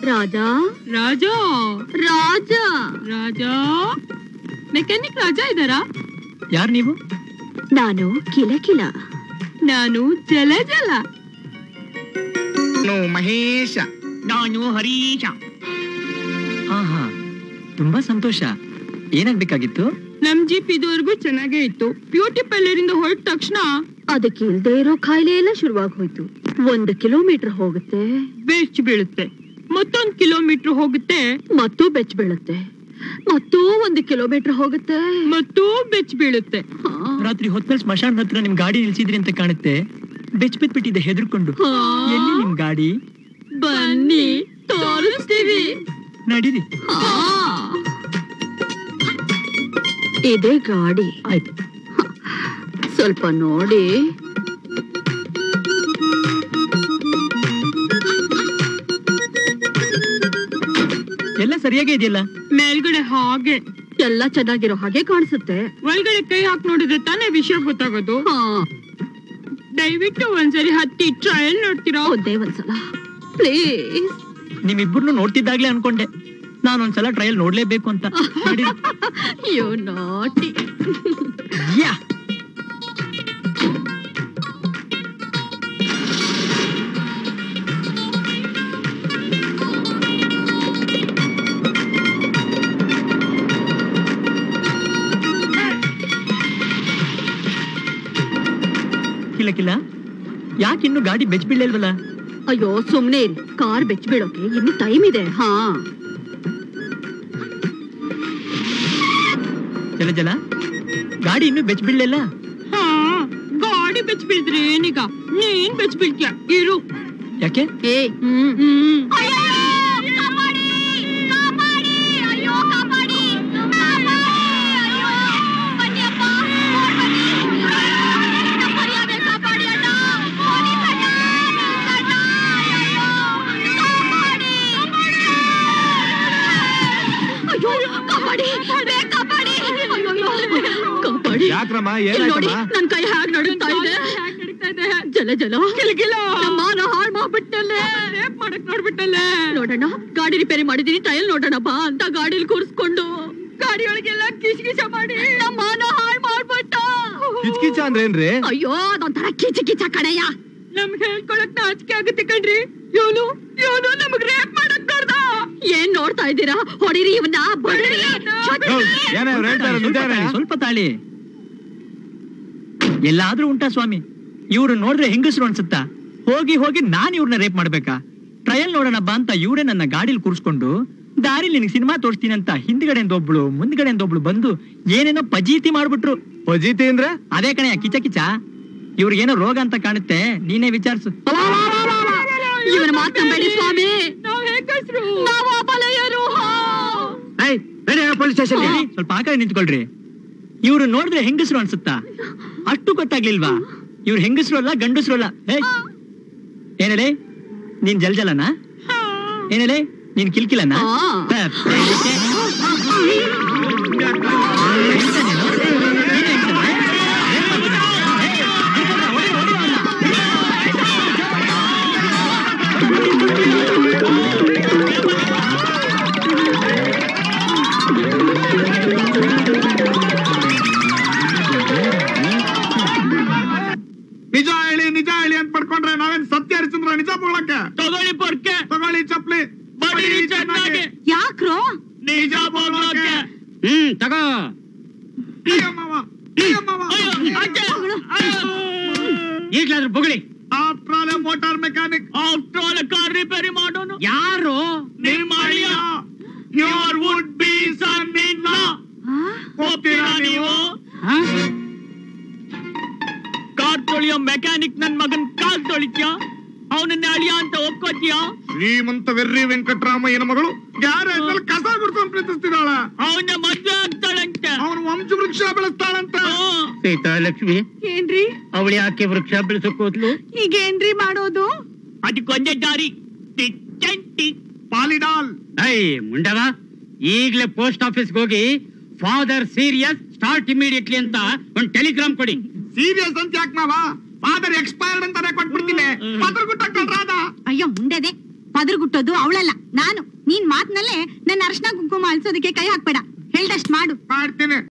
ರಾಜ ರಾಜ ರಾಜ ರಾಜ mechanic ರಾಜ ಇದ್ದಾರಾ ಯಾರು ನೀವು ನಾನು ಕಿಲಕಿಲ ನಾನು ಜಲ ಜಲ ನಾನು ಮಹೇಶ ನಾನು ಹರೀಶ ಹಾ ಹಾ ತುಂಬಾ ಸಂತೋಷ ಏನಾಗ್ಬೇಕಾಗಿತ್ತು ನಮ್ ಜೀಪ್ ಇದುವರೆಗೂ ಚೆನ್ನಾಗೇ ಇತ್ತು ಬ್ಯೂಟಿ ಪಾರ್ಲರ್ ಇಂದ ಹೊರಟ ತಕ್ಷಣ ಅದಕ್ಕೆ ಇಲ್ದೇ ಇರೋ ಕಾಯಿಲೆ ಎಲ್ಲ ಶುರುವಾಗಿ ಹೋಯ್ತು ಒಂದು ಕಿಲೋಮೀಟರ್ ಹೋಗುತ್ತೆ ಬೆಚ್ಚ ಬೀಳುತ್ತೆ ಮತ್ತೊಂದ್ ಕಿಲೋಮೀಟರ್ ಹೋಗುತ್ತೆ ಮತ್ತು ಬೆಚ್ಚ ಬೀಳುತ್ತೆ ಮತ್ತು ಒಂದು ಕಿಲೋಮೀಟರ್ ಹೋಗುತ್ತೆ ಮತ್ತು ಬೆಚ್ಚ ಬೀಳುತ್ತೆ ಹಾ. ರಾತ್ರಿ ಹೊತ್ತಲ್ಲಿ ಸ್ಮಶಾನದ ಹತ್ರ ನಿಮ್ ಗಾಡಿ ನಿಲ್ಸಿದ್ರಿ ಅಂತ ಕಾಣುತ್ತೆ ಬೆಚ್ ಬಿತ್ ಬಿಟ್ಟಿದೆ ಹೆದರ್ಕೊಂಡು ಹಾ. ಎಲ್ಲಿ ನಿಮ್ ಗಾಡಿ ಬನ್ನಿ ತೋರಿಸ್ತೀವಿ ನಡೀರಿ ಹಾ. ಇದೇ ಗಾಡಿ ಆಯ್ತು ಸ್ವಲ್ಪ ನೋಡಿ ಎಲ್ಲ ಸರಿಯಾಗೇ ಇದೆಯಲ್ಲ ಮೇಲ್ಗಡೆ ಹಾಗೆ ಎಲ್ಲ ಚೆನ್ನಾಗಿರೋ ಹಾಗೆ ಕಾಣಿಸುತ್ತೆ ಒಳಗಡೆ ಕೈ ಹಾಕಿ ನೋಡಿದ್ರೆ ತಾನೇ ವಿಷಯ ಗೊತ್ತಾಗೋದು ಹಾ ದಯವಿಟ್ಟು ಒಂದ್ಸರಿ ಹತ್ತಿ ಟ್ರಯಲ್ ನೋಡ್ತೀರಾ ಒಂದೇ ಒಂದ್ಸಲ ಪ್ಲೀಸ್ ನಿಮ್ಮಿಬ್ಬರನ್ನು ನೋಡ್ತಿದ್ದಾಗ್ಲೇ ಅನ್ಕೊಂಡೆ ನಾನೊಂದ್ಸಲ ಟ್ರಯಲ್ ನೋಡ್ಲೇಬೇಕು ಅಂತ ನಡೀರಿ. ಯು ನಾಟಿ ಯಾ ಕಿಲ ಕಿಲ ಯಾಕೆ ಇನ್ನು ಗಾಡಿ ಬೆಚ್ ಬೀಳಲ್ವಲ್ಲ ಅಯ್ಯೋ ಸುಮ್ನೆ ಇರಿ ಕಾರ್ ಬೆಚ್ಚ ಬೀಳೋಕೆ ಇನ್ನು ಟೈಮ್ ಇದೆ ಹಾ ಜಲ ಜಲ ಗಾಡಿ ಇನ್ನು ಬೆಚ್ ಬೀಳಲಿಲ್ಲ ಹಾ ಗಾಡಿ ಬೆಚ್ಚ ಬೀಳಿದ್ರೆ ಏನೀಗ ನೀನ್ ಬೆಚ್ಚ ಬೀಳ್ತೀಯ ಇರು ಯಾಕೆ ಏ ಹ್ಮ್ ಹ್ಮ್ ಅಯ್ಯೋ ಕಾಪಾಡಿ ಬೇ ಕಾಪಾಡಿ ಅಯ್ಯೋ ಕಾಪಾಡಿ ಯಾಕ್ರಮ್ಮ ಇಲ್ಲಿ ನೋಡಿ ಏನಾಯ್ತಮ್ಮ ನನ್ ಕೈ ಹಾಗೆ ನಡುಗ್ತಾ ಇದೆ ಹ್ಯಾಗ್ ನಡೀತಾ ಇದೆ? ಜಲ ಜಲ ಕಿಲಕಿಲ. ನಮ್ಮ ಮಾನ ಹಾಳ್ ಮಾಡ್ಬಿಟ್ಟಲ್ಲೇ ರೇಪ್ ಮಾಡಕ್ ನೋಡ್ಬಿಟ್ಟಲ್ಲೇ ನೋಡೋಣ ಗಾಡಿ ರಿಪೇರಿ ಮಾಡಿದೀನಿ ಟ್ರಯಲ್ ನೋಡೋಣ ಬಾ ಅಂತ ಗಾಡಿಲಿ ಕೂರಿಸ್ಕೊಂಡು ಗಾಡಿಯೊಳಗೆಲ್ಲ ಕಿಸ್ ಕಿಸ ಮಾಡಿ ನಮ್ಮ ಮಾನ ಹಾಳ್ ಮಾಡ್ಬಿಟ್ಟ ಕಿಚ್ಕಿಚ ಅಂದ್ರೇನ್ರಿ ಅಯ್ಯೋ ಅದೊಂಥರ ಕಿಚ ಕಿಚ ಕಣಯ್ಯ ನಮ್ಗೆ ಹೇಳ್ಕೊಳಕ್ ನಾಚಿಕೆ ಆಗುತ್ತೆ ಕಣ್ರಿ ಇವನು ಇವನು ನಮಗ್ ರೇಪ್ ಮಾಡಕ್ ನೋಡ್ದ ಏನ್ ನೋಡ್ತಾ ಇದ್ದೀರಾ ಹೊಡಿರಿ ಇವನ್ನ ಬಡಿರಿ ಏನೇ ಅವ್ರು ಹೇಳ್ತಾರೆ ಸ್ವಲ್ಪ ನಿಜಾನೇ? ತಾಳಿ, ಸ್ವಲ್ಪ ತಾಳಿ ಎಲ್ಲಾದ್ರೂ ಉಂಟಾ ಸ್ವಾಮಿ ಇವ್ರು ನೋಡಿದ್ರೆ ಹೆಂಗಸರು ಅನ್ಸುತ್ತಾ ಹೋಗಿ ಹೋಗಿ ನಾನ್ ಇವ್ರನ್ನ ರೇಪ್ ಮಾಡ್ಬೇಕಾ ಟ್ರಯಲ್ ನೋಡೋಣ ಬಾ ಅಂತ ಇವರೇ ನನ್ನ ಗಾಡಿಲಿ ಕೂರಿಸ್ಕೊಂಡು ದಾರಿಲಿ ನಿನಗೆ ಸಿನಿಮಾ ತೋರಿಸ್ತೀನಿ ಅಂತ ಹಿಂದ್ಗಡೆಯಿಂದ ಒಬ್ಳು ಮುಂದ್ಗಡೆಯಿಂದ ಒಬ್ಳು ಬಂದು ಏನೇನೋ ಪಜೀತಿ ಮಾಡ್ಬಿಟ್ರು ಪಜೀತಿ ಅಂದ್ರೆ ಅದೇ ಕಣೆ ಕಿಚ ಕಿಚ ಇವ್ರಿಗೇನೋ ರೋಗ ಅಂತ ಕಾಣುತ್ತೆ ನೀನೇ ವಿಚಾರಿಸು ಇವನ ಮಾತ್ ನಂಬೇಡಿ ಸ್ವಾಮಿ ನಾವ್ ಹೇಗಸ್ರು ನಾವು ಅಪಲಯರು ಪೊಲೀಸ್ ಸ್ಟೇಷನ್ ಏ, ಸ್ವಲ್ಪ ಆ ಕಡೆ ನಿಂತ್ಕೊಳ್ರಿ ಇವ್ರು ನೋಡಿದ್ರೆ ಹೆಂಗಸರು ಅನ್ಸುತ್ತಾ ಅಷ್ಟು ಗೊತ್ತಾಗ್ಲಿಲ್ವಾ ಇವ್ರು ಹೆಂಗಸರು ಅಲ್ಲ ಗಂಡಸರು ಅಲ್ಲ ಏಯ್! ಏನೇಳಿ ನೀನ್ ಜಲ್ಜಲನಾ ಏನೇಳಿ ನೀನ್ ಕಿಲ್ಕಿಲನಾ ಆ. ಹ, ಏಕೆ? ಹೆಂಗ್ಸ ನೀನು? ನೀನ್ ಹೆಂಗ್ಸನಾ? ಏನ್ ಮಾಡ್ತಿದ್ದ? ಏಯ್, ಹಿಡ್ಕೊಂಡ್ರಾ? ಹೊಡಿ, ಹೊಡಿ ಅವ್ನ. ನಿಜ ಹೇಳಿ ನಿಜ ಹೇಳಿ ಅಂತ ಪಡ್ಕೊಂಡ್ರೆ ನಾವೇನ್ ಸತ್ಯ ಹರಿಚಂದ್ರ ನಿಜ ಬೋಳಕ್ಕೆ ತಗೊಳ್ಳಿ ಪೊರ್ಕೆ ತಗೊಳ್ಳಿ ಚಪ್ಲಿ ಬಡೀರಿ ಚೆನ್ನಾಗಿ. ಯಾಕ್ರೋ ನಿಜ ಬೋಗ್ಲೋಕೆ. ಹ್ಮ್ ತಗೋ ಅಯ್ಯಮ್ಮವ್ವ, ಅಯ್ಯಮ್ಮವ್ವ. ಈಗ್ಲಾದ್ರೂ ಬೊಗಳಿ After all, a motor mechanic. Car ರಿಪೇರಿ ಮಾಡೋನು ಯಾರು ನಿಮ್ಮ ಅಳಿಯ. Your would be son in law. ಒಪ್ತೀರಾ ನೀವು ಹ? ಕಾರ್ ತೊಳಿಯೋ ಮೆಕ್ಯಾನಿಕ್ ನನ್ ಮಗನ್ ಕಾಲ್ ತೊಳಿತ್ಯಾ ಅವನನ್ನ ಅಳಿಯ ಅಂತ ಒಪ್ಕೋತೀಯಾ ಶ್ರೀಮಂತ ವೆರ್ರಿ ವೆಂಕಟರಾಮಯ್ಯನ ಮಗಳು ಗ್ಯಾರೇಜ್ ನಲ್ಲಿ ಕಸ ಗುಡ್ಸ್ಕೊಂಡ್ ಪ್ರೀತಿಸ್ತಿದ್ದಾಳ ಅವನ ಮದ್ವೆ ಆಗ್ತಾಳಂತೆ ಅವನು ವಂಶ ವೃಕ್ಷ ಬೆಳೆಸ್ತಾಳಂತ ಸೀತಾ ಲಕ್ಷ್ಮಿ ಏನ್ರಿ ಅವಳು ಯಾಕೆ ವೃಕ್ಷ ಬೆಳೆಸಕ್ ಹೋದ್ಲು ಈಗ ಏನ್ರಿ ಮಾಡೋದು ಅದಕ್ಕೊಂದೇ ದಾರಿ ಟಿಚ್ಚಂಟಿ ಪಾಲಿಡಾಲ್ ಐ ಮುಂಡವ ಈಗ್ಲೇ ಪೋಸ್ಟ್ ಆಫೀಸ್ಗೆ ಹೋಗಿ ಫಾದರ್ ಸೀರಿಯಸ್ ಸ್ಟಾರ್ಟ್ ಇಮಿಡಿಯೇಟ್ಲಿ ಅಂತ ಒಂದ್ ಟೆಲಿಗ್ರಾಮ್ ಕೊಡಿ ಸೀರಿಯಸ್ ಅಂತ ಯಾಕೆ ಮಾವ ಫಾದರ್ ಎಕ್ಸ್ಪೈರ್ಡ್ ಅಂತಾನೆ ಕೊಟ್ಬಿಡ್ತೀನಿ ಪತ್ರ ಗುಟ್ಟ ರಾಧ ಅಯ್ಯೋ ಮುಂಡೆದೆ ಪದರ್ಗುಟ್ಟೋದು ಅವಳಲ್ಲ ನಾನು ನೀನ್ ಮಾತ್ನಲ್ಲೇ ನನ್ನ ಅರ್ಶನ ಕುಂಕುಮ ಅಲ್ಸೋದಕ್ಕೆ ಕೈ ಹಾಕ್ಬೇಡ ಹೇಳ್ದಷ್ಟ್ ಮಾಡು ಮಾಡ್ತೀನಿ